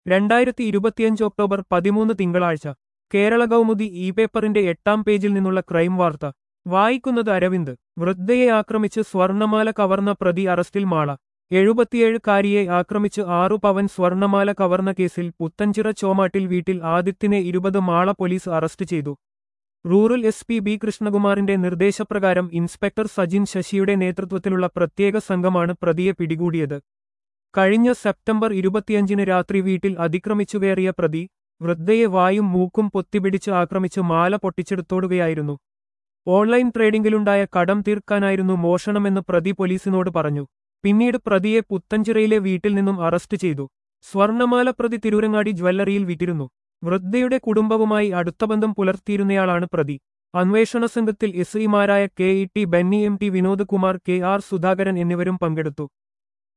രണ്ടായിരത്തി ഇരുപത്തിയഞ്ച് ഒക്ടോബർ പതിമൂന്ന് തിങ്കളാഴ്ച കേരള കൗമുദി ഇ പേപ്പറിന്റെ എട്ടാം പേജിൽ നിന്നുള്ള ക്രൈം വാർത്ത വായിക്കുന്നത് അരവിന്ദ് വൃദ്ധയെ ആക്രമിച്ച് സ്വർണമാല കവർന്ന പ്രതി അറസ്റ്റിൽ മാള എഴുപത്തിയേഴുകാരിയെ ആക്രമിച്ച് ആറു പവൻ സ്വർണമാല കവർന്ന കേസിൽ പുത്തഞ്ചിറ ചോമാട്ടിൽ വീട്ടിൽ ആദിത്യനെ ഇരുപത് മാള പോലീസ് അറസ്റ്റ് ചെയ്തു റൂറൽ എസ് പി ബി കൃഷ്ണകുമാറിന്റെ നിർദ്ദേശപ്രകാരം ഇൻസ്പെക്ടർ സജിൻ ശശിയുടെ നേതൃത്വത്തിലുള്ള പ്രത്യേക സംഘമാണ് പ്രതിയെ പിടികൂടിയത് കഴിഞ്ഞ സെപ്റ്റംബർ ഇരുപത്തിയഞ്ചിന് രാത്രി വീട്ടിൽ അതിക്രമിച്ചുകയറിയ പ്രതി വൃദ്ധയെ വായും മൂക്കും പൊത്തിപിടിച്ച് ആക്രമിച്ച് മാല പൊട്ടിച്ചെടുത്തോടുകയായിരുന്നു ഓൺലൈൻ ട്രേഡിംഗിലുണ്ടായ കടം തീർക്കാനായിരുന്നു മോഷണമെന്ന് പ്രതി പോലീസിനോട് പറഞ്ഞു പിന്നീട് പ്രതിയെ പുത്തഞ്ചിറയിലെ വീട്ടിൽ നിന്നും അറസ്റ്റ് ചെയ്തു സ്വർണമാല പ്രതി തിരൂരങ്ങാടി ജ്വല്ലറിയിൽ വിറ്റിരുന്നു വൃദ്ധയുടെ കുടുംബവുമായി അടുത്ത ബന്ധം പുലർത്തിയിരുന്നയാളാണ് പ്രതി അന്വേഷണ സംഘത്തിൽ എസ് ഐമാരായ K E T Benny M T Vinod Kumar K R Sudhakaran എന്നിവരും പങ്കെടുത്തു